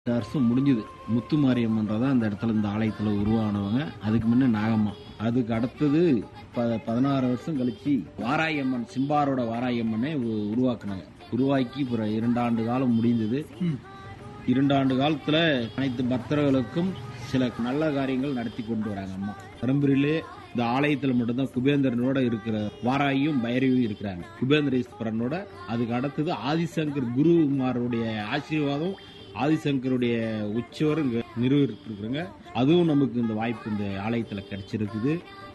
வருஷம் முடிஞ்சது முத்து மாரியம்மன்றதான் அந்த இடத்துல இந்த ஆலயத்துல உருவானவங்க அதுக்கு முன்ன நாகம்மா அதுக்கு அடுத்தது ப- பதினாறு வருஷம் கழிச்சு வாராயம்மன் சிம்பாரோட வாராயம்மனை உ- உருவாக்குனாங்க உருவாக்கி இப்போ இரண்டு ஆண்டு காலம் முடிந்தது இரண்டு ஆண்டு காலத்துல அனைத்து பக்தர்களுக்கும் சில நல்ல காரியங்கள் நடத்தி கொண்டு வராங்க அம்மா பெரம்பூரிலே இந்த ஆலயத்துல மட்டும்தான் குபேந்திரனோட இருக்கிற வாராயும் பைரவியும் இருக்கிறாங்க குபேந்திரேஸ்வரனோட அதுக்கு அடுத்தது ஆதிசங்கர் குருமாருடைய ஆசீர்வாதம் ஆதிசங்கருடைய உச்சவரும் இங்க நிறுவிருக்கிறாங்க அதுவும் நமக்கு இந்த வாய்ப்பு இந்த ஆலயத்துல கிடைச்சிருக்குது